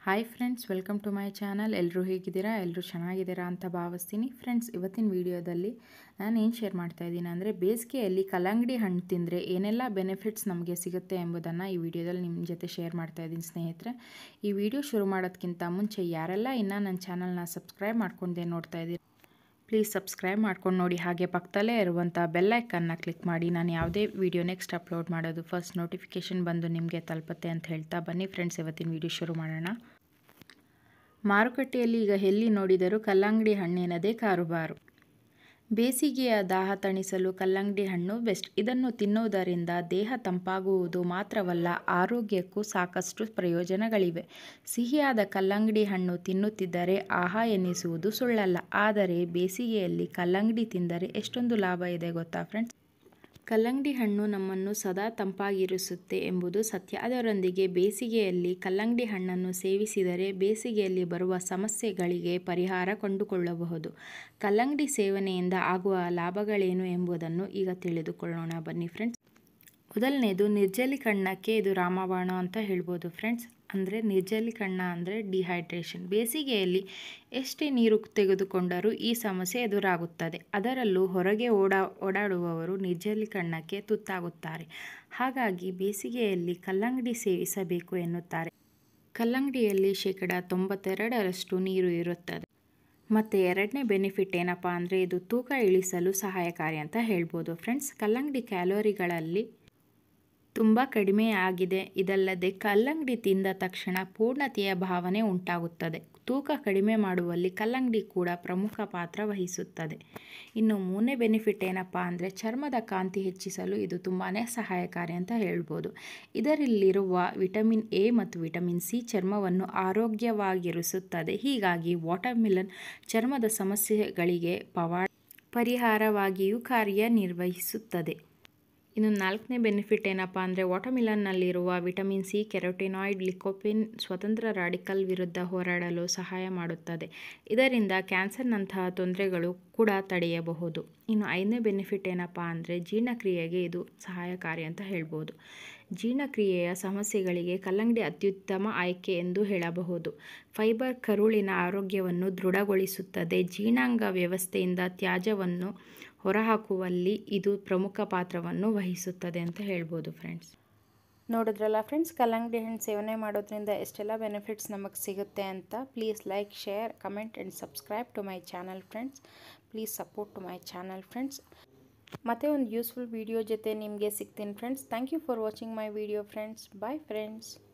hi friends welcome to my channel ಎಲ್ಲರೂ ಹೇಗಿದ್ದೀರಾ ಎಲ್ಲರೂ ಚೆನ್ನಾಗಿದ್ದೀರಾ ಅಂತ ಭಾವಿಸ್ತೀನಿ ಫ್ರೆಂಡ್ಸ್ ಇವತ್ತಿನ ವಿಡಿಯೋದಲ್ಲಿ ನಾನು ಏನು ಶೇರ್ ಮಾಡ್ತಾ ಇದ್ದೀನಿ ಅಂದರೆ ಬೇಸಿಗೆಯಲ್ಲಿ ಕಲ್ಲಂಗಡಿ ಹಣ್ಣು ತಿಂದರೆ ಏನೆಲ್ಲ ಬೆನಿಫಿಟ್ಸ್ ನಮಗೆ ಸಿಗುತ್ತೆ ಎಂಬುದನ್ನು ಈ ವಿಡಿಯೋದಲ್ಲಿ ನಿಮ್ಮ ಜೊತೆ ಶೇರ್ ಮಾಡ್ತಾ ಇದ್ದೀನಿ ಸ್ನೇಹಿತರೆ ಈ ವಿಡಿಯೋ ಶುರು ಮಾಡೋದಕ್ಕಿಂತ ಮುಂಚೆ ಯಾರೆಲ್ಲ ಇನ್ನೂ ನನ್ನ ಚಾನಲ್ನ ಸಬ್ಸ್ಕ್ರೈಬ್ ಮಾಡ್ಕೊಂಡೆ ನೋಡ್ತಾ ಇದ್ದೀರಿ ಪ್ಲೀಸ್ ಸಬ್ಸ್ಕ್ರೈಬ್ ಮಾಡ್ಕೊಂಡು ನೋಡಿ ಹಾಗೆ ಪಕ್ಕದಲ್ಲೇ ಇರುವಂಥ ಬೆಲ್ಲೈಕನ್ನ ಕ್ಲಿಕ್ ಮಾಡಿ ನಾನು ಯಾವುದೇ ವಿಡಿಯೋ ನೆಕ್ಸ್ಟ್ ಅಪ್ಲೋಡ್ ಮಾಡೋದು ಫಸ್ಟ್ ನೋಟಿಫಿಕೇಷನ್ ಬಂದು ನಿಮಗೆ ತಲುಪುತ್ತೆ ಅಂತ ಹೇಳ್ತಾ ಬನ್ನಿ ಫ್ರೆಂಡ್ಸ್ ಇವತ್ತಿನ ವಿಡಿಯೋ ಶುರು ಮಾಡೋಣ ಮಾರುಕಟ್ಟೆಯಲ್ಲಿ ಈಗ ಎಲ್ಲಿ ನೋಡಿದರೂ ಕಲ್ಲಂಗಡಿ ಹಣ್ಣಿನದೇ ಕಾರುಬಾರು ಬೇಸಿಗೆಯ ದಾಹ ತಣಿಸಲು ಕಲ್ಲಂಗಡಿ ಹಣ್ಣು ಬೆಸ್ಟ್ ಇದನ್ನು ತಿನ್ನುವುದರಿಂದ ದೇಹ ತಂಪಾಗುವುದು ಮಾತ್ರವಲ್ಲ ಆರೋಗ್ಯಕ್ಕೂ ಸಾಕಷ್ಟು ಪ್ರಯೋಜನಗಳಿವೆ ಸಿಹಿಯಾದ ಕಲ್ಲಂಗಡಿ ಹಣ್ಣು ತಿನ್ನುತ್ತಿದ್ದರೆ ಆಹಾ ಎನ್ನಿಸುವುದು ಸುಳ್ಳಲ್ಲ ಆದರೆ ಬೇಸಿಗೆಯಲ್ಲಿ ಕಲ್ಲಂಗಡಿ ತಿಂದರೆ ಎಷ್ಟೊಂದು ಲಾಭ ಇದೆ ಗೊತ್ತಾ ಫ್ರೆಂಡ್ಸ್ ಕಲ್ಲಂಗಡಿ ಹಣ್ಣು ನಮ್ಮನ್ನು ಸದಾ ತಂಪಾಗಿರಿಸುತ್ತೆ ಎಂಬುದು ಸತ್ಯ ಅದರೊಂದಿಗೆ ಬೇಸಿಗೆಯಲ್ಲಿ ಕಲ್ಲಂಗಡಿ ಹಣ್ಣನ್ನು ಸೇವಿಸಿದರೆ ಬೇಸಿಗೆಯಲ್ಲಿ ಬರುವ ಸಮಸ್ಯೆಗಳಿಗೆ ಪರಿಹಾರ ಕಂಡುಕೊಳ್ಳಬಹುದು ಕಲ್ಲಂಗಡಿ ಸೇವನೆಯಿಂದ ಆಗುವ ಲಾಭಗಳೇನು ಎಂಬುದನ್ನು ಈಗ ತಿಳಿದುಕೊಳ್ಳೋಣ ಬನ್ನಿ ಫ್ರೆಂಡ್ಸ್ ಮೊದಲನೇದು ನಿರ್ಜಲೀಕರಣಕ್ಕೆ ಇದು ರಾಮಬಾಣ ಅಂತ ಹೇಳ್ಬೋದು ಫ್ರೆಂಡ್ಸ್ ಅಂದರೆ ನಿರ್ಜಲೀಕರಣ ಅಂದರೆ ಡಿಹೈಡ್ರೇಷನ್ ಬೇಸಿಗೆಯಲ್ಲಿ ಎಷ್ಟೇ ನೀರು ತೆಗೆದುಕೊಂಡರೂ ಈ ಸಮಸ್ಯೆ ಎದುರಾಗುತ್ತದೆ ಅದರಲ್ಲೂ ಹೊರಗೆ ಓಡಾ ಓಡಾಡುವವರು ನಿರ್ಜಲೀಕರಣಕ್ಕೆ ತುತ್ತಾಗುತ್ತಾರೆ ಹಾಗಾಗಿ ಬೇಸಿಗೆಯಲ್ಲಿ ಕಲ್ಲಂಗಡಿ ಸೇವಿಸಬೇಕು ಎನ್ನುತ್ತಾರೆ ಕಲ್ಲಂಗಡಿಯಲ್ಲಿ ಶೇಕಡ ತೊಂಬತ್ತೆರಡರಷ್ಟು ನೀರು ಇರುತ್ತದೆ ಮತ್ತು ಎರಡನೇ ಬೆನಿಫಿಟ್ ಏನಪ್ಪ ಅಂದರೆ ಇದು ತೂಕ ಇಳಿಸಲು ಸಹಾಯಕಾರಿ ಅಂತ ಹೇಳ್ಬೋದು ಫ್ರೆಂಡ್ಸ್ ಕಲ್ಲಂಗಡಿ ಕ್ಯಾಲೋರಿಗಳಲ್ಲಿ ತುಂಬ ಕಡಿಮೆ ಆಗಿದೆ ಇದಲ್ಲದೆ ಕಲ್ಲಂಗಡಿ ತಿಂದ ತಕ್ಷಣ ಪೂರ್ಣತೆಯ ಭಾವನೆ ಉಂಟಾಗುತ್ತದೆ ತೂಕ ಕಡಿಮೆ ಮಾಡುವಲ್ಲಿ ಕಲ್ಲಂಗಡಿ ಕೂಡ ಪ್ರಮುಖ ಪಾತ್ರ ವಹಿಸುತ್ತದೆ ಇನ್ನು ಮೂರನೇ ಬೆನಿಫಿಟ್ ಏನಪ್ಪ ಅಂದರೆ ಚರ್ಮದ ಕಾಂತಿ ಹೆಚ್ಚಿಸಲು ಇದು ತುಂಬಾ ಸಹಾಯಕಾರಿ ಅಂತ ಹೇಳ್ಬೋದು ಇದರಲ್ಲಿರುವ ವಿಟಮಿನ್ ಎ ಮತ್ತು ವಿಟಮಿನ್ ಸಿ ಚರ್ಮವನ್ನು ಆರೋಗ್ಯವಾಗಿರಿಸುತ್ತದೆ ಹೀಗಾಗಿ ವಾಟರ್ಮಿಲನ್ ಚರ್ಮದ ಸಮಸ್ಯೆಗಳಿಗೆ ಪವಾ ಪರಿಹಾರವಾಗಿಯೂ ಕಾರ್ಯನಿರ್ವಹಿಸುತ್ತದೆ ಇನ್ನು ನಾಲ್ಕನೇ ಬೆನಿಫಿಟ್ ಏನಪ್ಪ ಅಂದರೆ ವಾಟರ್ಮಿಲನ್ನಲ್ಲಿರುವ ವಿಟಮಿನ್ ಸಿ ಕೆರೋಟಿನಾಯ್ಡ್ ಲಿಕೋಪಿನ್ ಸ್ವತಂತ್ರ ರಾಡಿಕಲ್ ವಿರುದ್ಧ ಹೋರಾಡಲು ಸಹಾಯ ಮಾಡುತ್ತದೆ ಇದರಿಂದ ಕ್ಯಾನ್ಸರ್ನಂತಹ ತೊಂದರೆಗಳು ಕೂಡ ತಡೆಯಬಹುದು ಇನ್ನು ಐದನೇ ಬೆನಿಫಿಟ್ ಏನಪ್ಪ ಅಂದರೆ ಜೀರ್ಣಕ್ರಿಯೆಗೆ ಇದು ಸಹಾಯಕಾರಿ ಅಂತ ಹೇಳ್ಬೋದು ಜೀರ್ಣಕ್ರಿಯೆಯ ಸಮಸ್ಯೆಗಳಿಗೆ ಕಲ್ಲಂಗಡಿ ಅತ್ಯುತ್ತಮ ಆಯ್ಕೆ ಎಂದು ಹೇಳಬಹುದು ಫೈಬರ್ ಕರುಳಿನ ಆರೋಗ್ಯವನ್ನು ದೃಢಗೊಳಿಸುತ್ತದೆ ಜೀರ್ಣಾಂಗ ವ್ಯವಸ್ಥೆಯಿಂದ ತ್ಯಾಜ್ಯವನ್ನು ಹೊರಹಾಕುವಲ್ಲಿ ಇದು ಪ್ರಮುಖ ಪಾತ್ರವನ್ನು ವಹಿಸುತ್ತದೆ ಅಂತ ಹೇಳ್ಬೋದು ಫ್ರೆಂಡ್ಸ್ ನೋಡಿದ್ರಲ್ಲ ಫ್ರೆಂಡ್ಸ್ ಕಲ್ಲಂಗಡಿ ಹಣ್ಣು ಸೇವನೆ ಮಾಡೋದ್ರಿಂದ ಎಷ್ಟೆಲ್ಲ ಬೆನಿಫಿಟ್ಸ್ ನಮಗೆ ಸಿಗುತ್ತೆ ಅಂತ please like share comment and subscribe to my channel friends please support to my channel friends ಮತ್ತೆ ಒಂದು ಯೂಸ್ಫುಲ್ ವಿಡಿಯೋ ಜೊತೆ ನಿಮಗೆ ಸಿಗ್ತೀನಿ friends thank you for watching my video friends bye friends